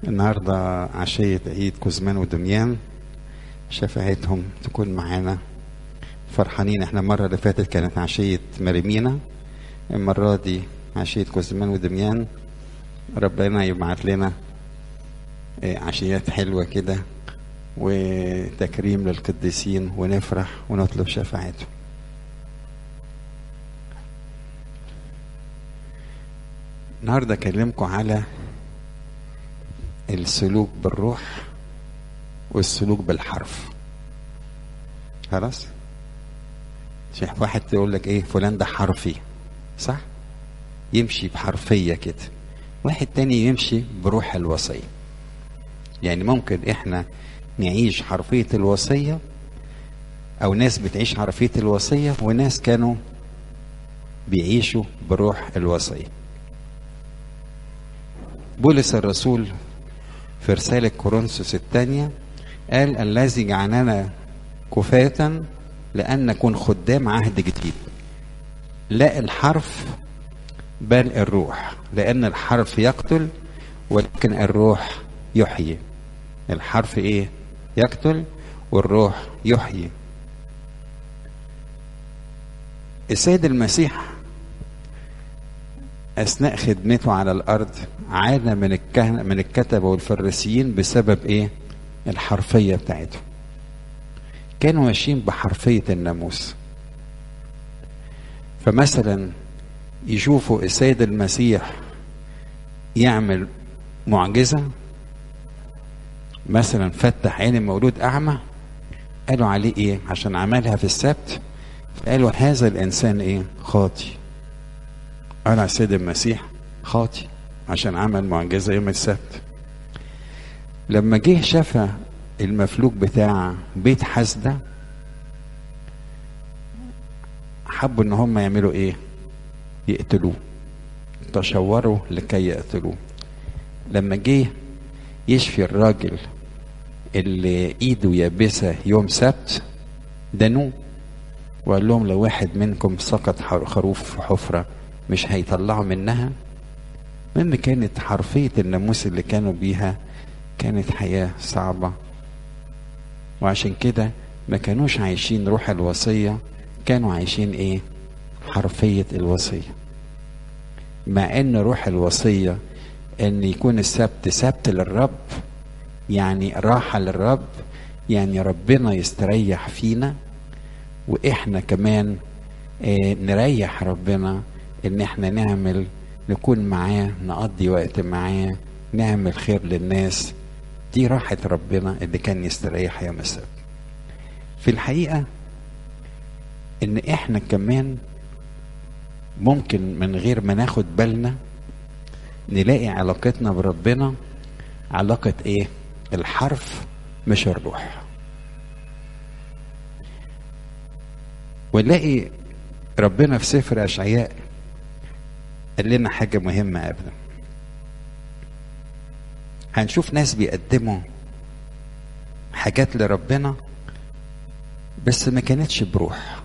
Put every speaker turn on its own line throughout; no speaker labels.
النهاردة عشية عيد كوزمان ودميان شفاعتهم تكون معانا فرحانين احنا المرة اللي فاتت كانت عشية مريمينا المرة دي عشية كوزمان ودميان ربنا يبعت لنا عشيات حلوة كده وتكريم للقديسين ونفرح ونطلب شفاعته النهاردة أكلمكم على السلوك بالروح والسلوك بالحرف خلاص شيخ واحد تقول لك ايه فلان ده حرفي صح يمشي بحرفية كده واحد تاني يمشي بروح الوصية يعني ممكن احنا نعيش حرفية الوصية او ناس بتعيش حرفية الوصية وناس كانوا بيعيشوا بروح الوصية بولس الرسول في رسالة كورنثوس الثانية قال الذي جعلنا كفاة لأن نكون خدام عهد جديد لا الحرف بل الروح لأن الحرف يقتل ولكن الروح يحيي الحرف إيه يقتل والروح يحيي السيد المسيح أثناء خدمته على الأرض عانى من الكهنة من الكتبة والفريسيين بسبب إيه؟ الحرفية بتاعتهم. كانوا ماشيين بحرفية الناموس. فمثلا يشوفوا السيد المسيح يعمل معجزة مثلا فتح عين المولود أعمى قالوا عليه إيه؟ عشان عملها في السبت قالوا هذا الإنسان إيه؟ خاطي. قال على السيد المسيح خاطي عشان عمل معجزه يوم السبت لما جه شاف المفلوج بتاع بيت حسده حبوا ان هم يعملوا ايه يقتلوه تشوروا لكي يقتلوه لما جه يشفي الراجل اللي ايده يابسه يوم سبت دنوه وقال لهم لو واحد منكم سقط خروف في حفره مش هيطلعوا منها المهم كانت حرفية الناموس اللي كانوا بيها كانت حياة صعبة وعشان كده ما كانوش عايشين روح الوصية كانوا عايشين ايه حرفية الوصية مع ان روح الوصية ان يكون السبت سبت للرب يعني راحة للرب يعني ربنا يستريح فينا واحنا كمان اه نريح ربنا ان احنا نعمل نكون معاه نقضي وقت معاه نعمل خير للناس دي راحة ربنا اللي كان يستريح يوم السبت في الحقيقة ان احنا كمان ممكن من غير ما ناخد بالنا نلاقي علاقتنا بربنا علاقة ايه الحرف مش الروح ونلاقي ربنا في سفر اشعياء قال لنا حاجة مهمة أبدا هنشوف ناس بيقدموا حاجات لربنا بس ما كانتش بروح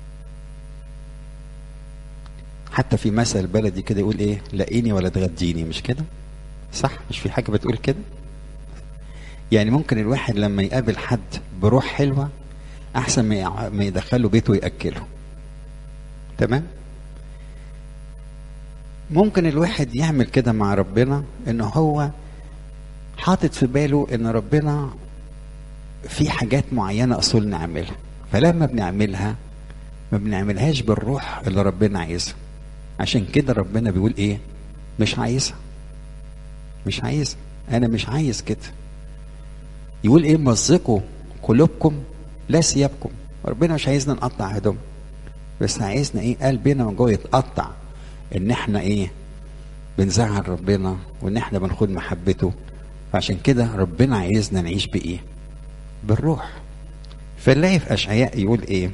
حتى في مثل بلدي كده يقول ايه لاقيني ولا تغديني مش كده صح مش في حاجة بتقول كده يعني ممكن الواحد لما يقابل حد بروح حلوة احسن ما يدخله بيته ويأكله تمام ممكن الواحد يعمل كده مع ربنا ان هو حاطط في باله ان ربنا في حاجات معينة اصول نعملها فلما بنعملها ما بنعملهاش بالروح اللي ربنا عايزها عشان كده ربنا بيقول ايه مش عايزها مش عايزها انا مش عايز كده يقول ايه مزقوا قلوبكم لا ثيابكم ربنا مش عايزنا نقطع هدوم بس عايزنا ايه قلبنا من جوه يتقطع ان احنا ايه بنزعل ربنا وان احنا بنخد محبته فعشان كده ربنا عايزنا نعيش بايه بالروح فنلاقي في اشعياء يقول ايه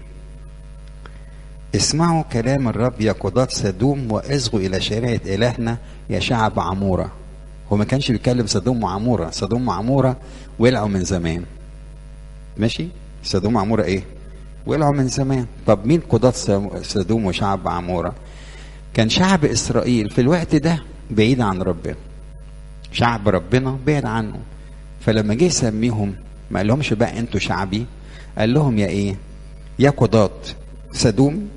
اسمعوا كلام الرب يا قضاة سدوم واصغوا الى شريعة الهنا يا شعب عمورة هو ما كانش بيتكلم سدوم وعمورة سدوم وعمورة ولعوا من زمان ماشي سدوم وعمورة ايه ولعوا من زمان طب مين قضاة سدوم وشعب عمورة كان شعب اسرائيل في الوقت ده بعيد عن ربنا شعب ربنا بعد عنه فلما جه يسميهم ما قالهمش بقى انتوا شعبي قال لهم يا ايه يا قضاة سدوم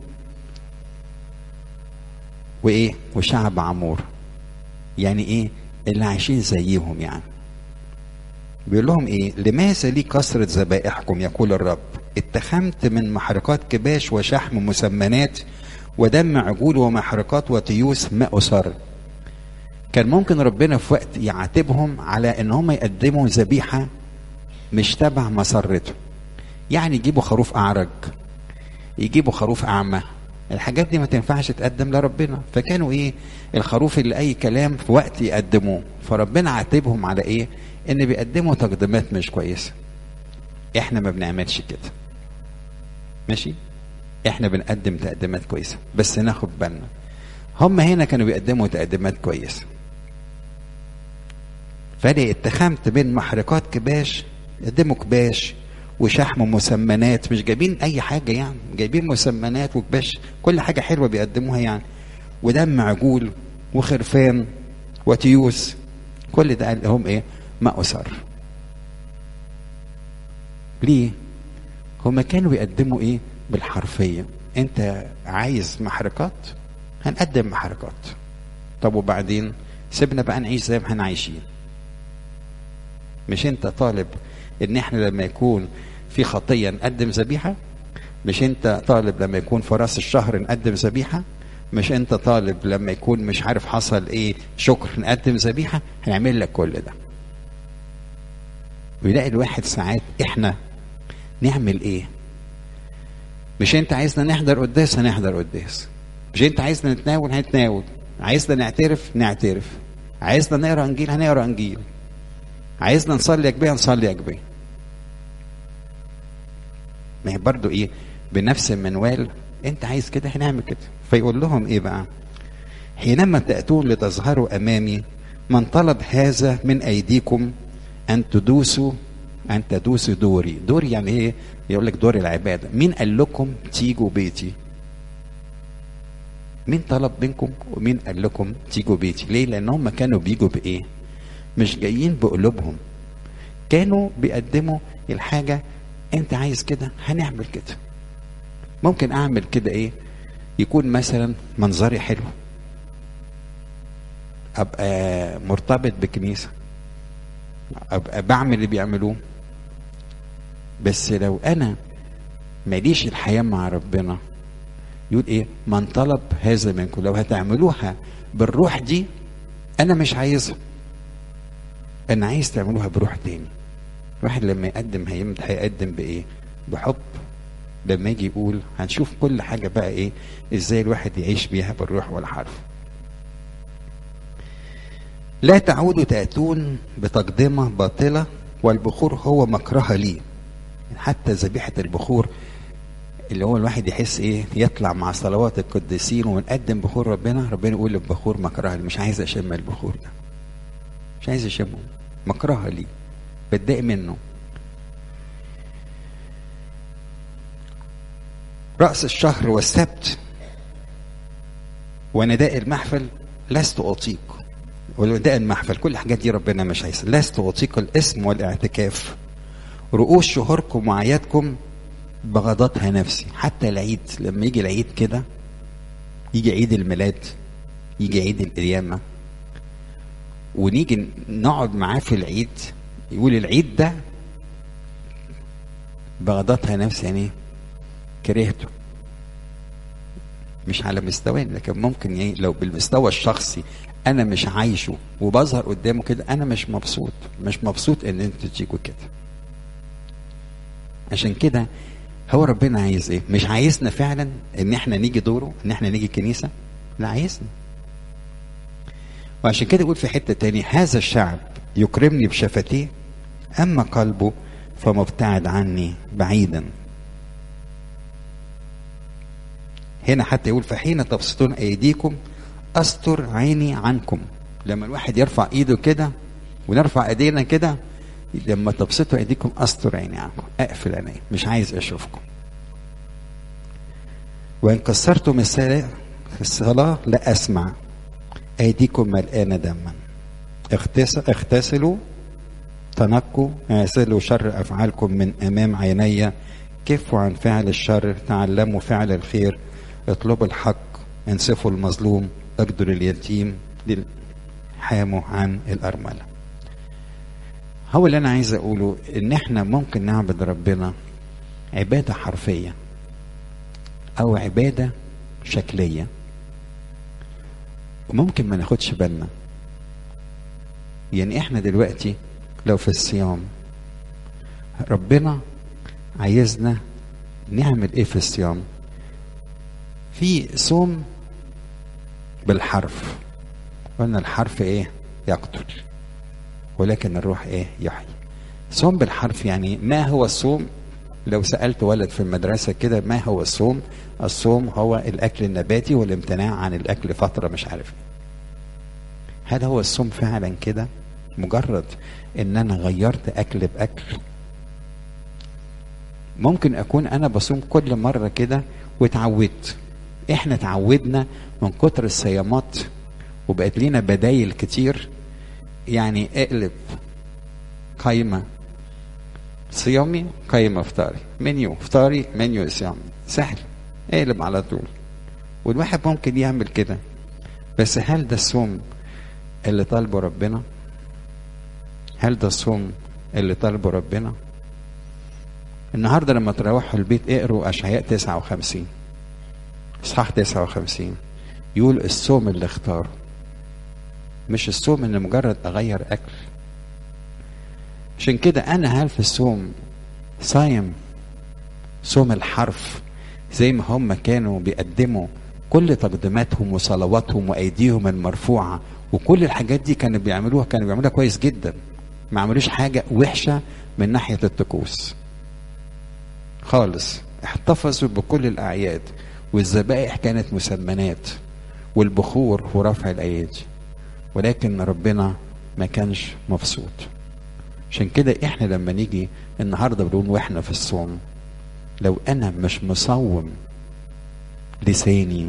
وايه وشعب عمور يعني ايه اللي عايشين زيهم يعني بيقول لهم ايه لماذا لي كثرة ذبائحكم يقول الرب اتخمت من محرقات كباش وشحم مسمنات ودم عجول ومحرقات وتيوس ماء صر كان ممكن ربنا في وقت يعاتبهم على ان هم يقدموا ذبيحة مش تبع مسرته يعني يجيبوا خروف اعرج يجيبوا خروف اعمى الحاجات دي ما تنفعش تقدم لربنا فكانوا ايه الخروف اللي اي كلام في وقت يقدموه فربنا عاتبهم على ايه ان بيقدموا تقديمات مش كويسه احنا ما بنعملش كده ماشي احنا بنقدم تقديمات كويسه بس ناخد بالنا هم هنا كانوا بيقدموا تقديمات كويسه فانا اتخمت بين محرقات كباش يقدموا كباش وشحم مسمنات مش جايبين اي حاجه يعني جايبين مسمنات وكباش كل حاجه حلوه بيقدموها يعني ودم عجول وخرفان وتيوس كل ده قال لهم ايه ما أسر ليه هما كانوا بيقدموا ايه بالحرفية انت عايز محركات هنقدم محركات طب وبعدين سيبنا بقى نعيش زي ما احنا عايشين مش انت طالب ان احنا لما يكون في خطية نقدم ذبيحة مش انت طالب لما يكون في راس الشهر نقدم ذبيحة مش انت طالب لما يكون مش عارف حصل ايه شكر نقدم ذبيحة هنعمل لك كل ده ويلاقي الواحد ساعات احنا نعمل ايه مش انت عايزنا نحضر قداس هنحضر قداس مش انت عايزنا نتناول هنتناول عايزنا نعترف نعترف عايزنا نقرا انجيل هنقرا انجيل عايزنا نصلي اجبيه نصلي اجبيه ما هي برضو ايه بنفس المنوال انت عايز كده هنعمل كده فيقول لهم ايه بقى حينما تأتون لتظهروا أمامي من طلب هذا من أيديكم أن تدوسوا أن تدوسوا دوري دوري يعني إيه يقول لك دور العبادة مين قال لكم تيجوا بيتي مين طلب منكم ومين قال لكم تيجوا بيتي ليه لأن هم كانوا بيجوا بإيه مش جايين بقلوبهم كانوا بيقدموا الحاجة أنت عايز كده هنعمل كده ممكن أعمل كده إيه يكون مثلا منظري حلو ابقى مرتبط بكنيسه ابقى بعمل اللي بيعملوه بس لو انا ماليش الحياه مع ربنا يقول ايه من طلب هذا منكم لو هتعملوها بالروح دي انا مش عايزها انا عايز تعملوها بروح تاني الواحد لما يقدم هيقدم بايه بحب لما يجي يقول هنشوف كل حاجه بقى ايه ازاي الواحد يعيش بيها بالروح والحرف لا تعودوا تأتون بتقدمة باطلة والبخور هو مكره لي حتى ذبيحة البخور اللي هو الواحد يحس ايه يطلع مع صلوات القديسين ونقدم بخور ربنا ربنا يقول البخور مكره لي مش عايز اشم البخور ده مش عايز اشمه مكره لي بتضايق منه رأس الشهر والسبت ونداء المحفل لست أطيق ونداء المحفل كل الحاجات دي ربنا مش عايزها لست أطيق الاسم والاعتكاف رؤوس شهوركم وأعيادكم بغضتها نفسي حتى العيد لما يجي العيد كده يجي عيد الميلاد يجي عيد القيامة ونيجي نقعد معاه في العيد يقول العيد ده بغضتها نفسي يعني كرهته مش على مستوى لكن ممكن يعني لو بالمستوى الشخصي انا مش عايشه وبظهر قدامه كده انا مش مبسوط مش مبسوط ان انتوا تيجوا كده عشان كده هو ربنا عايز ايه مش عايزنا فعلا ان احنا نيجي دوره ان احنا نيجي كنيسه لا عايزنا وعشان كده يقول في حته تاني هذا الشعب يكرمني بشفتيه اما قلبه فمبتعد عني بعيدا هنا حتى يقول فحين تبسطون ايديكم استر عيني عنكم لما الواحد يرفع ايده كده ونرفع ايدينا كده لما تبسطوا ايديكم استر عيني عنكم اقفل عيني مش عايز اشوفكم وان كسرتم الصلاه لا اسمع ايديكم ملقانه دما اغتس- اغتسلوا تنقوا اعزلوا شر افعالكم من امام عيني كفوا عن فعل الشر تعلموا فعل الخير اطلبوا الحق انصفوا المظلوم اقدروا اليتيم حاموا عن الارمله هو اللي انا عايز اقوله ان احنا ممكن نعبد ربنا عباده حرفيه او عباده شكليه وممكن ما ناخدش بالنا يعني احنا دلوقتي لو في الصيام ربنا عايزنا نعمل ايه في الصيام في صوم بالحرف قلنا الحرف ايه يقتل ولكن الروح ايه يحيي صوم بالحرف يعني ما هو الصوم لو سألت ولد في المدرسة كده ما هو الصوم الصوم هو الأكل النباتي والامتناع عن الأكل فترة مش عارف ايه هل هو الصوم فعلا كده مجرد ان انا غيرت اكل باكل ممكن اكون انا بصوم كل مره كده واتعودت احنا اتعودنا من كتر الصيامات وبقت لينا بدايل كتير يعني اقلب قايمه صيامي قايمه فطاري منيو فطاري منيو صيامي سهل اقلب على طول والواحد ممكن يعمل كده بس هل ده الصوم اللي طالبه ربنا هل ده الصوم اللي طالبه ربنا النهارده لما تروحوا البيت اقروا اشعياء 59 اصحاح 59 يقول الصوم اللي اختاره مش الصوم ان مجرد اغير اكل عشان كده انا هل في الصوم صايم صوم الحرف زي ما هم كانوا بيقدموا كل تقديماتهم وصلواتهم وايديهم المرفوعه وكل الحاجات دي كانوا بيعملوها كانوا بيعملوها كويس جدا ما عملوش حاجه وحشه من ناحيه الطقوس خالص احتفظوا بكل الاعياد والذبائح كانت مسمنات والبخور ورفع الايادي ولكن ربنا ما كانش مبسوط عشان كده احنا لما نيجي النهارده بنقول واحنا في الصوم لو انا مش مصوم لساني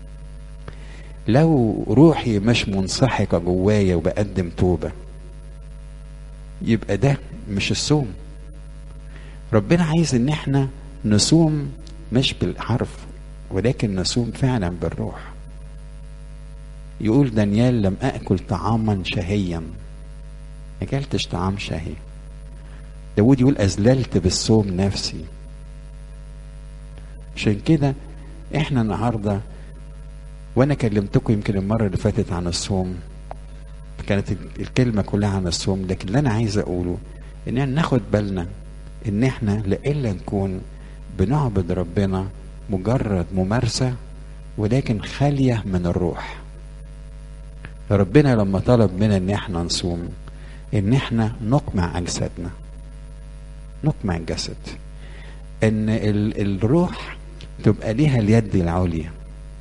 لو روحي مش منسحقه جوايا وبقدم توبه يبقى ده مش الصوم ربنا عايز ان احنا نصوم مش بالحرف ولكن نصوم فعلا بالروح يقول دانيال لم اكل طعاما شهيا ما اكلتش طعام شهي داود يقول اذللت بالصوم نفسي عشان كده احنا النهارده وانا كلمتكم يمكن المره اللي فاتت عن الصوم كانت الكلمه كلها عن الصوم لكن اللي انا عايز اقوله ان احنا ناخد بالنا ان احنا لإلا نكون بنعبد ربنا مجرد ممارسه ولكن خاليه من الروح ربنا لما طلب منا ان احنا نصوم ان احنا نقمع اجسادنا نقمع الجسد ان ال- الروح تبقى ليها اليد العليا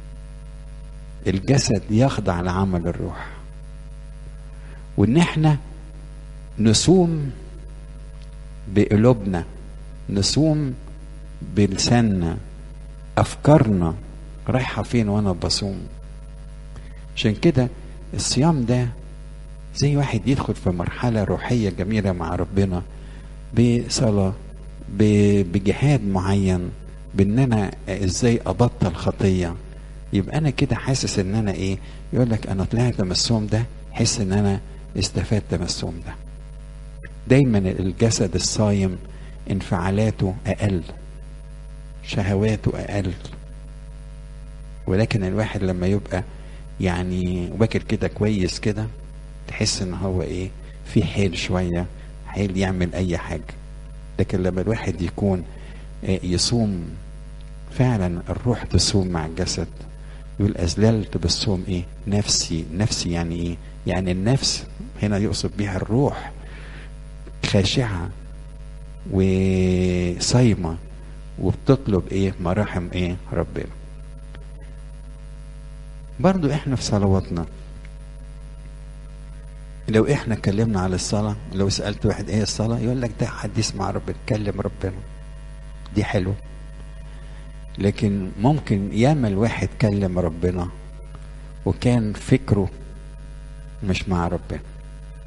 الجسد يخضع لعمل الروح وان احنا نصوم بقلوبنا نصوم بلساننا افكارنا رايحه فين وانا بصوم عشان كده الصيام ده زي واحد يدخل في مرحلة روحية جميلة مع ربنا بصلاة ب- بجهاد معين بان انا ازاي ابطل خطية يبقى انا كده حاسس ان انا ايه يقول لك انا طلعت من الصوم ده حس ان انا استفدت من الصوم ده دايما الجسد الصايم انفعالاته اقل شهواته اقل ولكن الواحد لما يبقى يعني واكل كده كويس كده تحس ان هو ايه في حيل شويه حيل يعمل اي حاجه لكن لما الواحد يكون آه، يصوم فعلا الروح تصوم مع الجسد يقول أذللت بالصوم إيه نفسي نفسي يعني إيه يعني النفس هنا يقصد بها الروح خاشعة وصايمة وبتطلب إيه مراحم إيه ربنا برضو إحنا في صلواتنا لو إحنا اتكلمنا على الصلاة لو سألت واحد إيه الصلاة يقول لك ده حديث مع ربنا اتكلم ربنا دي حلو لكن ممكن ياما الواحد كلم ربنا وكان فكره مش مع ربنا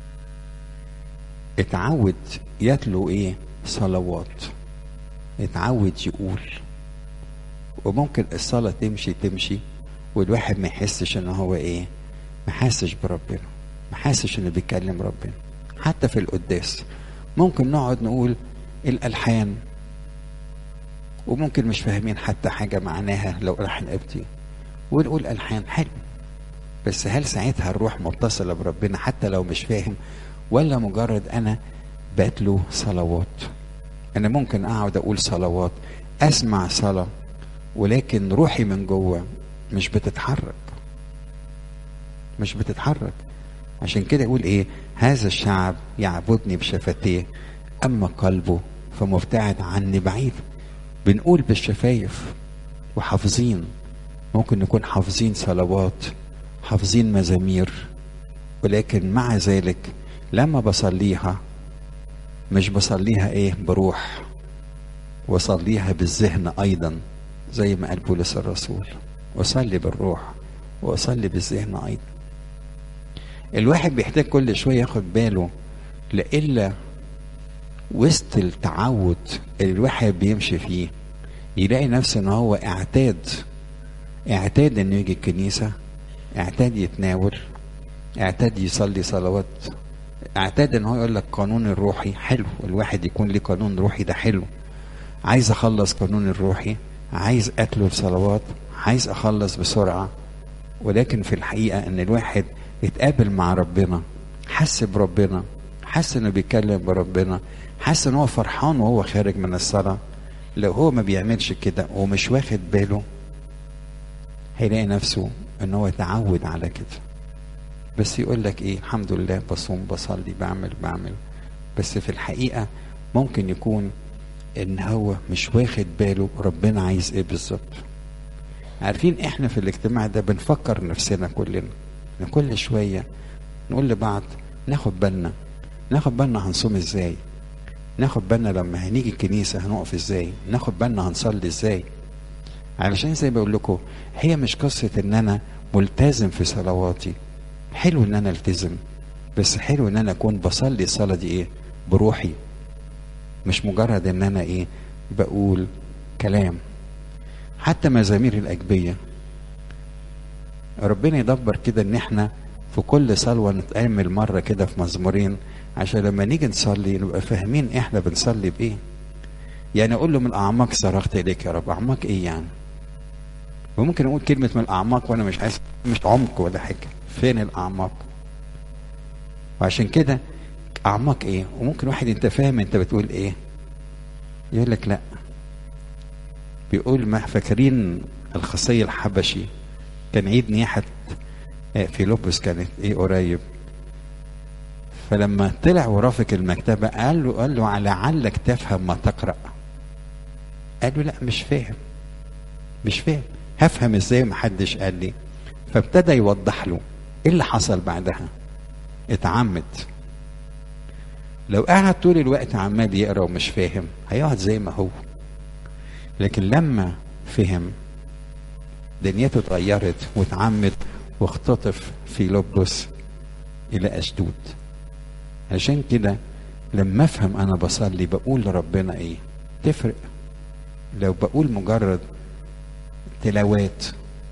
اتعود يتلو ايه صلوات اتعود يقول وممكن الصلاة تمشي تمشي والواحد ما يحسش ان هو ايه ما حاسش بربنا ما حاسش انه بيكلم ربنا حتى في القداس ممكن نقعد نقول الالحان وممكن مش فاهمين حتى حاجة معناها لو راح نقبتي ونقول ألحان حلو بس هل ساعتها الروح متصلة بربنا حتى لو مش فاهم ولا مجرد أنا بتلو صلوات أنا ممكن أقعد أقول صلوات أسمع صلاة ولكن روحي من جوه مش بتتحرك مش بتتحرك عشان كده يقول ايه هذا الشعب يعبدني بشفتيه اما قلبه فمبتعد عني بعيد بنقول بالشفايف وحافظين ممكن نكون حافظين صلوات حافظين مزامير ولكن مع ذلك لما بصليها مش بصليها ايه بروح وصليها بالذهن ايضا زي ما قال بولس الرسول وصلي بالروح واصلي بالذهن ايضا الواحد بيحتاج كل شويه ياخد باله لإلا وسط التعود اللي الواحد بيمشي فيه يلاقي نفسه ان هو اعتاد اعتاد انه يجي الكنيسة اعتاد يتناول اعتاد يصلي صلوات اعتاد ان هو يقول لك قانون الروحي حلو الواحد يكون ليه قانون روحي ده حلو عايز اخلص قانون الروحي عايز اتلو الصلوات عايز اخلص بسرعة ولكن في الحقيقة ان الواحد يتقابل مع ربنا حس بربنا حس انه بيتكلم بربنا حس ان هو فرحان وهو خارج من الصلاة لو هو ما بيعملش كده ومش واخد باله هيلاقي نفسه ان هو اتعود على كده بس يقول لك ايه الحمد لله بصوم بصلي بعمل بعمل بس في الحقيقة ممكن يكون ان هو مش واخد باله ربنا عايز ايه بالظبط عارفين احنا في الاجتماع ده بنفكر نفسنا كلنا إن كل شوية نقول لبعض ناخد بالنا ناخد بالنا هنصوم ازاي ناخد بالنا لما هنيجي الكنيسة هنقف ازاي ناخد بالنا هنصلي ازاي علشان زي بقول لكم هي مش قصة ان انا ملتزم في صلواتي حلو ان انا التزم بس حلو ان انا اكون بصلي الصلاة دي ايه بروحي مش مجرد ان انا ايه بقول كلام حتى مزامير الاجبية ربنا يدبر كده ان احنا في كل صلوة نتأمل مرة كده في مزمورين عشان لما نيجي نصلي نبقى فاهمين احنا بنصلي بايه يعني اقول له من الاعماق صرخت اليك يا رب اعماق ايه يعني وممكن اقول كلمة من الاعماق وانا مش حاسس مش عمق ولا حاجة فين الاعماق وعشان كده اعماق ايه وممكن واحد انت فاهم انت بتقول ايه يقول لك لا بيقول ما فاكرين الخصي الحبشي كان عيد نياحة في لوبس كانت ايه قريب فلما طلع ورافق المكتبة قال له قال له لعلك تفهم ما تقرأ قال له لا مش فاهم مش فاهم هفهم ازاي ما حدش قال لي فابتدى يوضح له ايه اللي حصل بعدها اتعمد لو قعد طول الوقت عمال يقرا ومش فاهم هيقعد زي ما هو لكن لما فهم دنيته اتغيرت واتعمد واختطف في لبس الى اشدود عشان كده لما افهم انا بصلي بقول لربنا ايه تفرق لو بقول مجرد تلاوات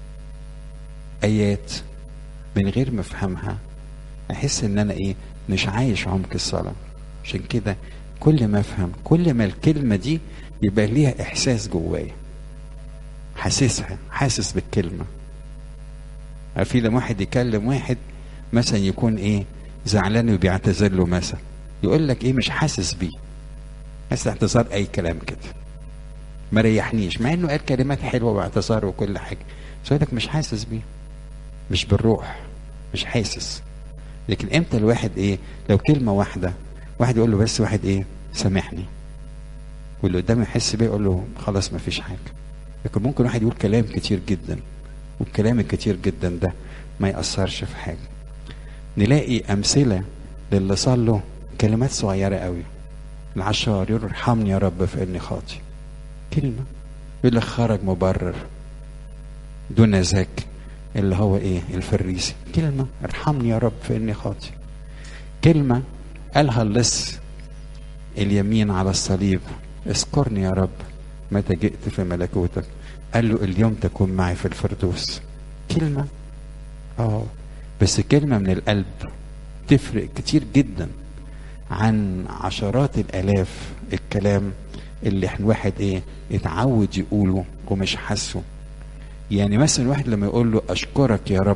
ايات من غير ما افهمها احس ان انا ايه مش عايش عمق الصلاه عشان كده كل ما افهم كل ما الكلمه دي يبقى ليها احساس جوايا حاسسها حاسس بالكلمه عارفين لما واحد يكلم واحد مثلا يكون ايه زعلان وبيعتذر له مثلا يقول لك ايه مش حاسس بيه بس اعتذار اي كلام كده ما ريحنيش مع انه قال كلمات حلوه واعتذار وكل حاجه بس يقول لك مش حاسس بيه مش بالروح مش حاسس لكن امتى الواحد ايه لو كلمه واحده واحد يقول له بس واحد ايه سامحني واللي قدامه يحس بيه يقول له خلاص ما فيش حاجه لكن ممكن واحد يقول كلام كتير جدا والكلام الكتير جدا ده ما يأثرش في حاجه نلاقي امثله للي صلوا كلمات صغيره قوي العشار يقول ارحمني يا رب فاني خاطي كلمه يقول لك خرج مبرر دون ذاك اللي هو ايه الفريسي كلمه ارحمني يا رب فاني خاطي كلمه قالها اللص اليمين على الصليب اذكرني يا رب متى جئت في ملكوتك قال له اليوم تكون معي في الفردوس كلمة اه بس كلمة من القلب تفرق كتير جدا عن عشرات الالاف الكلام اللي الواحد ايه اتعود يقوله ومش حاسه يعني مثلا الواحد لما يقول له اشكرك يا رب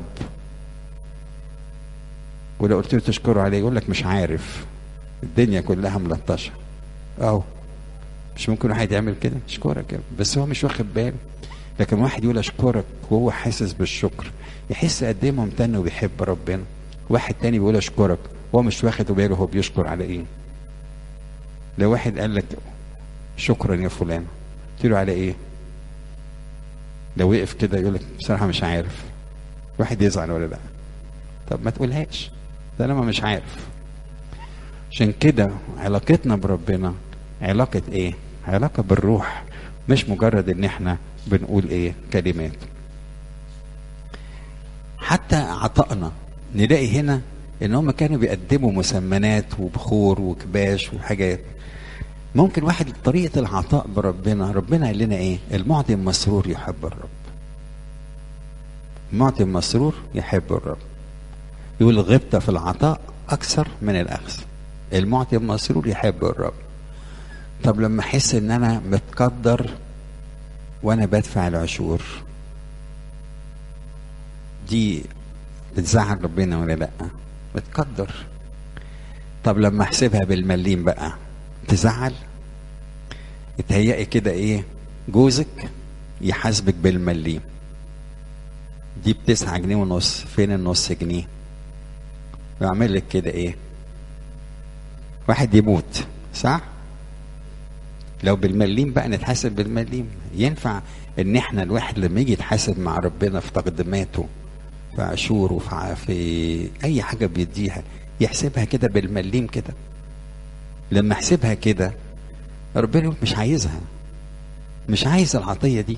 ولو قلت له تشكره عليه يقول لك مش عارف الدنيا كلها ملطشه اهو مش ممكن واحد يعمل كده اشكرك يا رب بس هو مش واخد باله لكن واحد يقول اشكرك وهو حاسس بالشكر يحس قد ايه ممتن وبيحب ربنا واحد تاني بيقول اشكرك هو مش واخد باله هو بيشكر على ايه لو واحد قال لك شكرا يا فلان قلت له على ايه لو وقف كده يقول لك بصراحه مش عارف واحد يزعل ولا لا طب ما تقولهاش ده انا ما مش عارف عشان كده علاقتنا بربنا علاقة ايه علاقة بالروح مش مجرد ان احنا بنقول ايه كلمات حتى عطائنا نلاقي هنا ان هم كانوا بيقدموا مسمنات وبخور وكباش وحاجات ممكن واحد طريقة العطاء بربنا ربنا قال لنا ايه المعطي المسرور يحب الرب المعطي المسرور يحب الرب يقول غبت في العطاء اكثر من الاخذ المعطي المسرور يحب الرب طب لما احس ان انا متقدر وانا بدفع العشور دي بتزعل ربنا ولا لا متقدر طب لما احسبها بالمليم بقى تزعل اتهيأي كده ايه جوزك يحاسبك بالمليم دي بتسعة جنيه ونص فين النص جنيه يعمل لك كده ايه واحد يموت صح لو بالمليم بقى نتحاسب بالمليم ينفع ان احنا الواحد لما يجي يتحاسب مع ربنا في تقدماته في عشوره في, في اي حاجه بيديها يحسبها كده بالمليم كده لما احسبها كده ربنا يقول مش عايزها مش عايز العطيه دي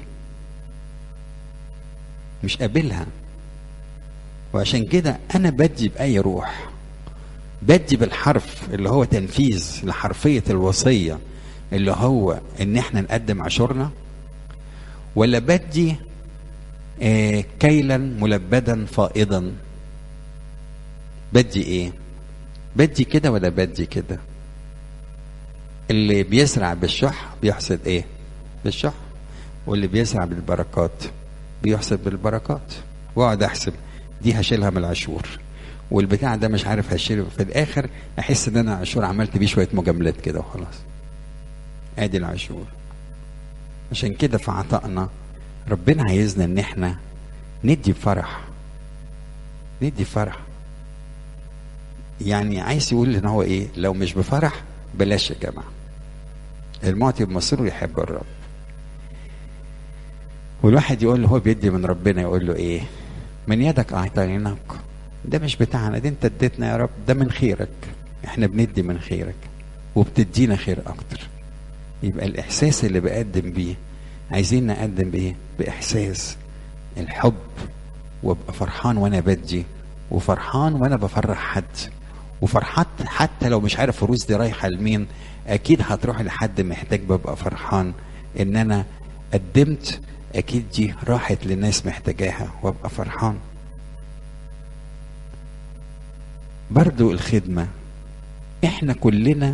مش قابلها وعشان كده انا بدي باي روح بدي بالحرف اللي هو تنفيذ لحرفيه الوصيه اللي هو ان احنا نقدم عشورنا ولا بدي آه كيلا ملبدا فائضا بدي ايه بدي كده ولا بدي كده اللي بيزرع بالشح بيحصد ايه بالشح واللي بيزرع بالبركات بيحصد بالبركات واقعد احسب دي هشيلها من العشور والبتاع ده مش عارف هشيله في الاخر احس ان انا عشور عملت بيه شويه مجاملات كده وخلاص ادي العشور عشان كده في عطائنا ربنا عايزنا ان احنا ندي بفرح ندي فرح يعني عايز يقول ان هو ايه لو مش بفرح بلاش يا جماعه المعطي بمصيره يحب الرب والواحد يقول له هو بيدي من ربنا يقول له ايه من يدك اعطيناك ده مش بتاعنا ده انت اديتنا يا رب ده من خيرك احنا بندي من خيرك وبتدينا خير اكتر يبقى الاحساس اللي بقدم بيه عايزين نقدم بايه باحساس الحب وابقى فرحان وانا بدي وفرحان وانا بفرح حد وفرحت حتى لو مش عارف فلوس دي رايحه لمين اكيد هتروح لحد محتاج ببقى فرحان ان انا قدمت اكيد دي راحت لناس محتاجاها وابقى فرحان برضو الخدمه احنا كلنا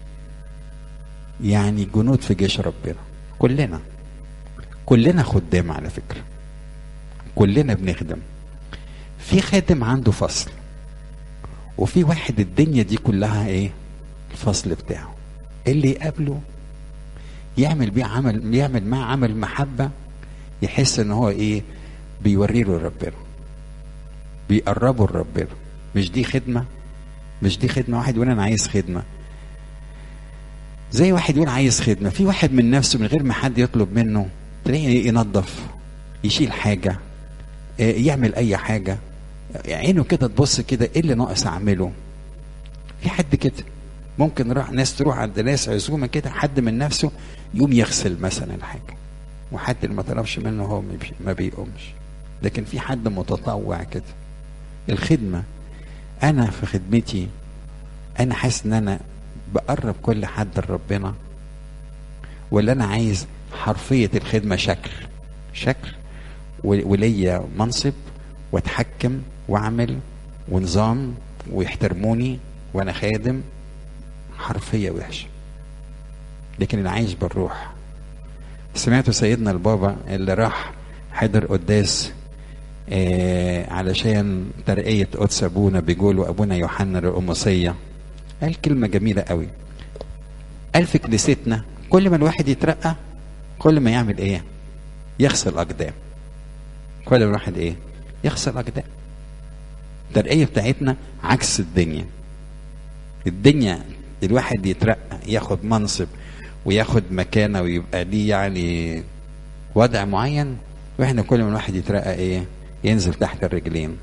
يعني جنود في جيش ربنا كلنا كلنا خدام على فكرة كلنا بنخدم في خادم عنده فصل وفي واحد الدنيا دي كلها ايه الفصل بتاعه اللي يقابله يعمل بيه عمل يعمل معاه عمل محبة يحس ان هو ايه بيوري له ربنا بيقربه لربنا مش دي خدمة مش دي خدمة واحد يقول انا عايز خدمة زي واحد يقول عايز خدمه في واحد من نفسه من غير ما حد يطلب منه تلاقيه ينظف يشيل حاجه يعمل اي حاجه عينه كده تبص كده ايه اللي ناقص اعمله في حد كده ممكن راح ناس تروح عند ناس عزومه كده حد من نفسه يقوم يغسل مثلا الحاجه وحد اللي ما طلبش منه هو ما بيقومش لكن في حد متطوع كده الخدمه انا في خدمتي انا حاسس ان انا بقرب كل حد لربنا ولا انا عايز حرفيه الخدمه شكل شكل وليا منصب واتحكم واعمل ونظام ويحترموني وانا خادم حرفيه وحشه لكن اللي عايش بالروح سمعتوا سيدنا البابا اللي راح حضر قداس آه علشان ترقية قدس أبونا بيقولوا أبونا يوحنا القمصية قال كلمة جميلة قوي قال في كنيستنا كل ما الواحد يترقى كل ما يعمل إيه؟ يغسل أقدام كل ما الواحد إيه؟ يغسل أقدام الترقية بتاعتنا عكس الدنيا الدنيا الواحد يترقى ياخد منصب وياخد مكانه ويبقى ليه يعني وضع معين واحنا كل ما الواحد يترقى ايه ينزل تحت الرجلين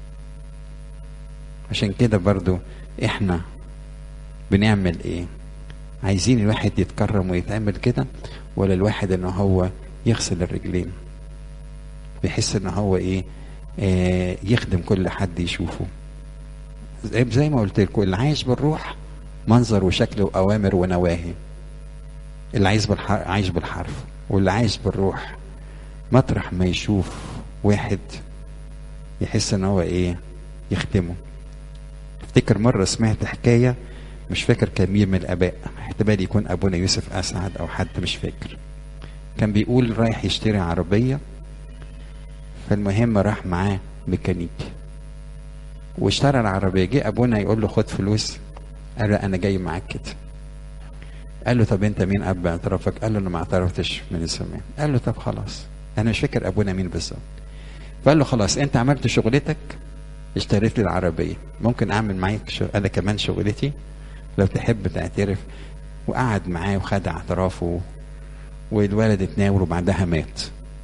عشان كده برضو احنا بنعمل ايه عايزين الواحد يتكرم ويتعمل كده ولا الواحد ان هو يغسل الرجلين بيحس ان هو ايه آه يخدم كل حد يشوفه زي ما قلت لكم اللي عايش بالروح منظر وشكل واوامر ونواهي اللي عايز بالحرف عايش بالحرف واللي عايش بالروح مطرح ما يشوف واحد يحس ان هو ايه يخدمه افتكر مرة سمعت حكاية مش فاكر كان مين من الاباء احتمال يكون ابونا يوسف اسعد او حد مش فاكر كان بيقول رايح يشتري عربية فالمهم راح معاه ميكانيكي واشترى العربية جه ابونا يقول له خد فلوس قال له انا جاي معاك كده قال له طب انت مين اب اعترافك قال له انا ما اعترفتش من زمان قال له طب خلاص انا مش فاكر ابونا مين بالظبط فقال له خلاص انت عملت شغلتك اشتريت لي العربيه ممكن اعمل معاك شغل انا كمان شغلتي لو تحب تعترف وقعد معاه وخد اعترافه والولد اتناول وبعدها مات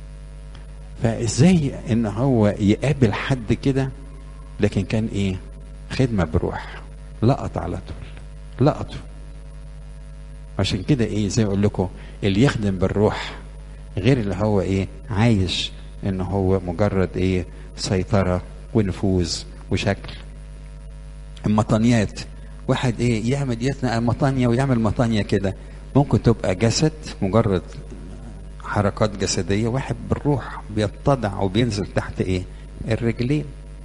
فازاي ان هو يقابل حد كده لكن كان ايه خدمه بروح لقط على طول لقطه عشان كده ايه زي ما اقول لكم اللي يخدم بالروح غير اللي هو ايه عايش ان هو مجرد ايه سيطرة ونفوذ وشكل المطانيات واحد ايه يعمل يتنقل مطانية ويعمل مطانية كده ممكن تبقى جسد مجرد حركات جسدية واحد بالروح بيتضع وبينزل تحت ايه الرجلين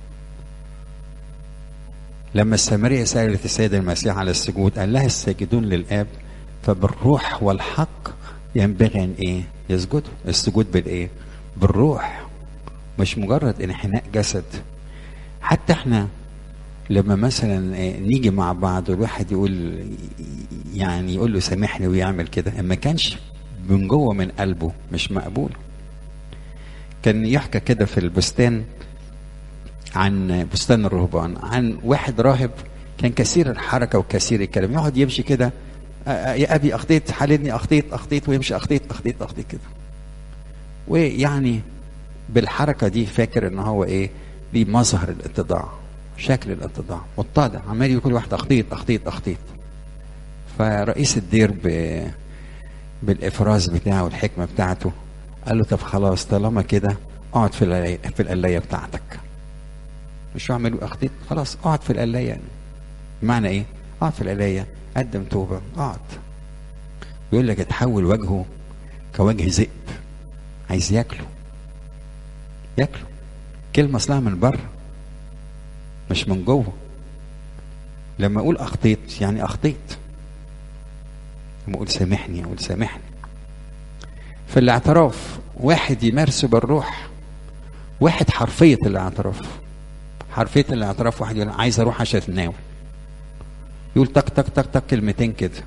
لما السامرية سألت السيد المسيح على السجود قال لها الساجدون للآب فبالروح والحق ينبغي ان ايه يسجدوا السجود بالايه بالروح مش مجرد انحناء جسد حتى احنا لما مثلا إيه نيجي مع بعض والواحد يقول يعني يقول له سامحني ويعمل كده ما كانش من جوه من قلبه مش مقبول كان يحكى كده في البستان عن بستان الرهبان عن واحد راهب كان كثير الحركه وكثير الكلام يقعد يمشي كده يا ابي اخطيت حللني اخطيت اخطيت ويمشي اخطيت اخطيت اخطيت كده ويعني بالحركه دي فاكر ان هو ايه ليه مظهر الاتضاع شكل الاتضاع متضع عمال يقول واحد اخطيت اخطيت اخطيت فرئيس الدير ب... بالافراز بتاعه والحكمه بتاعته قال له طب خلاص طالما كده اقعد في القلايه في القلايه بتاعتك مش هعمل اخطيت خلاص اقعد في القلايه يعني بمعنى ايه؟ اقعد في القلايه قدم توبه اقعد يقول لك اتحول وجهه كوجه ذئب عايز ياكله ياكله كلمه اصلها من بره مش من جوه لما اقول اخطيت يعني اخطيت لما اقول سامحني اقول سامحني في الاعتراف واحد يمارسه بالروح واحد حرفيه الاعتراف حرفيه الاعتراف واحد يقول عايز اروح عشان اتناول يقول تك تك تك تك كلمتين كده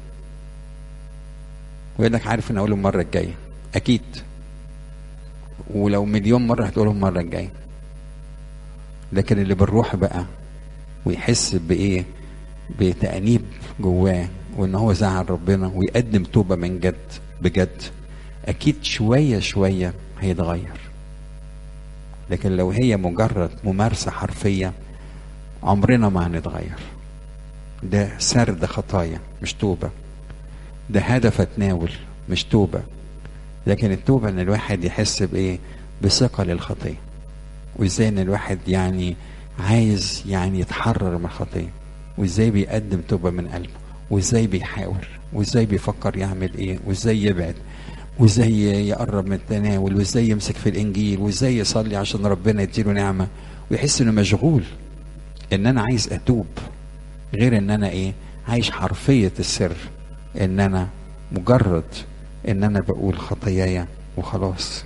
ويقول لك عارف ان اقولهم المره الجايه اكيد ولو مليون مره هتقولهم المره الجايه لكن اللي بالروح بقى ويحس بايه بتأنيب جواه وان هو زعل ربنا ويقدم توبه من جد بجد اكيد شويه شويه هيتغير لكن لو هي مجرد ممارسه حرفيه عمرنا ما هنتغير ده سرد خطايا مش توبه ده هدف اتناول مش توبه لكن التوبه ان الواحد يحس بايه بثقه للخطيه وازاي ان الواحد يعني عايز يعني يتحرر من الخطيه وازاي بيقدم توبة من قلبه وازاي بيحاول وازاي بيفكر يعمل ايه وازاي يبعد وازاي يقرب من التناول وازاي يمسك في الانجيل وازاي يصلي عشان ربنا يديله نعمة ويحس انه مشغول ان انا عايز اتوب غير ان انا ايه عايش حرفية السر ان انا مجرد ان انا بقول خطاياي وخلاص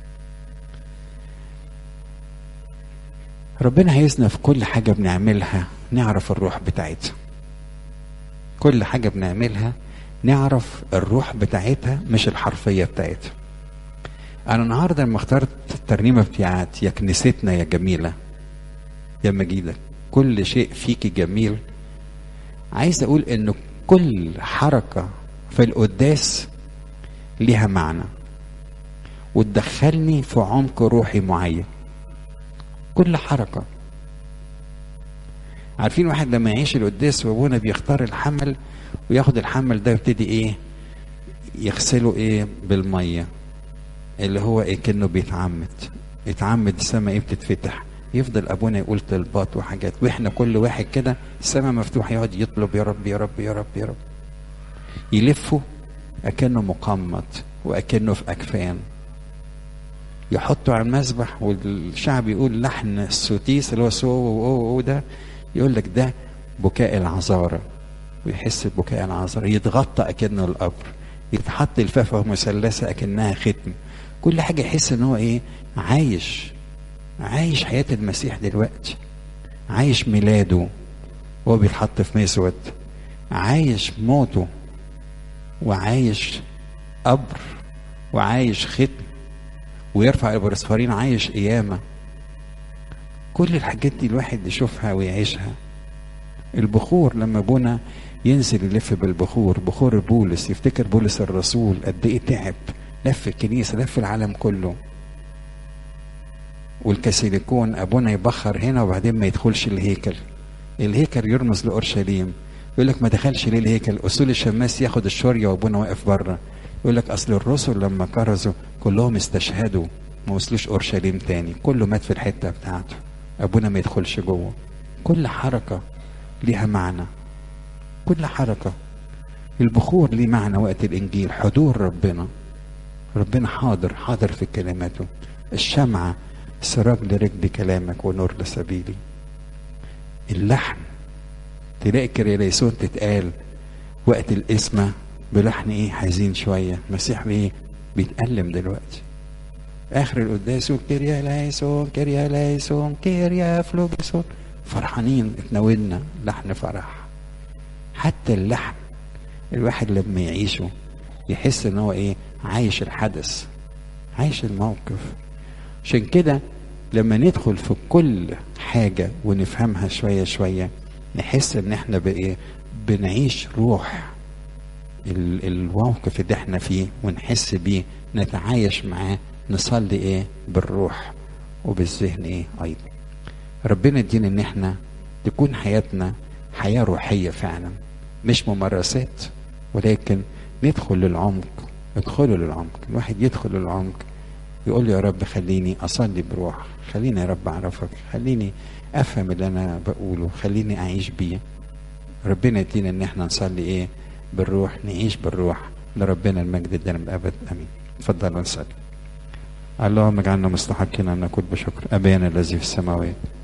ربنا عايزنا في كل حاجة بنعملها نعرف الروح بتاعتها كل حاجة بنعملها نعرف الروح بتاعتها مش الحرفية بتاعتها أنا النهاردة لما اخترت الترنيمة بتاعت يا كنيستنا يا جميلة يا مجيدة كل شيء فيك جميل عايز أقول إن كل حركة في القداس ليها معنى وتدخلني في عمق روحي معين كل حركة عارفين واحد لما يعيش القداس وابونا بيختار الحمل وياخد الحمل ده يبتدي ايه يغسله ايه بالميه اللي هو ايه كانه بيتعمد يتعمد السماء ايه بتتفتح يفضل ابونا يقول طلبات وحاجات واحنا كل واحد كده السماء مفتوحه يقعد يطلب يا رب يا رب يا رب يا رب يلفه اكنه مقمط واكنه في اكفان يحطوا على المذبح والشعب يقول لحن السوتيس اللي هو سو و ده يقول لك ده بكاء العذارى ويحس ببكاء العذراء يتغطى اكنه القبر يتحط الفافه مثلثه اكنها ختم كل حاجه يحس ان هو ايه عايش عايش حياه المسيح دلوقتي عايش ميلاده وهو بيتحط في مسود عايش موته وعايش قبر وعايش ختم ويرفع البرسفارين عايش قيامه كل الحاجات دي الواحد يشوفها ويعيشها البخور لما ابونا ينزل يلف بالبخور بخور بولس يفتكر بولس الرسول قد ايه تعب لف الكنيسه لف العالم كله والكاثوليكون ابونا يبخر هنا وبعدين ما يدخلش الهيكل الهيكل يرمز لاورشليم يقول لك ما دخلش ليه الهيكل اصول الشماس ياخد الشوريه وابونا واقف بره يقول لك اصل الرسل لما كرزوا كلهم استشهدوا ما وصلوش اورشليم تاني كله مات في الحته بتاعته ابونا ما يدخلش جوه كل حركه ليها معنى كل حركة البخور ليه معنى وقت الإنجيل حضور ربنا ربنا حاضر حاضر في كلماته الشمعة سراج لرجل كلامك ونور لسبيلي اللحن تلاقي كريليسون تتقال وقت القسمة بلحن ايه حزين شوية مسيح ايه بيتألم دلوقتي آخر القداس كيريا لايسون كيريا لايسون كيريا فلوجسون فرحانين اتناولنا لحن فرح حتى اللحن الواحد لما يعيشه يحس ان هو ايه عايش الحدث عايش الموقف عشان كده لما ندخل في كل حاجة ونفهمها شوية شوية نحس ان احنا بايه بنعيش روح الموقف اللي احنا فيه ونحس بيه نتعايش معاه نصلي ايه بالروح وبالذهن ايه ايضا ربنا يدينا ان احنا تكون حياتنا حياة روحية فعلا مش ممارسات ولكن ندخل للعمق ادخلوا للعمق الواحد يدخل للعمق يقول يا رب خليني اصلي بروح خليني يا رب اعرفك خليني افهم اللي انا بقوله خليني اعيش بيه ربنا يدينا ان احنا نصلي ايه بالروح نعيش بالروح لربنا المجد الدائم الابد امين اتفضلوا نصلي اللهم اجعلنا مستحقين ان نكون بشكر ابانا الذي في السماوات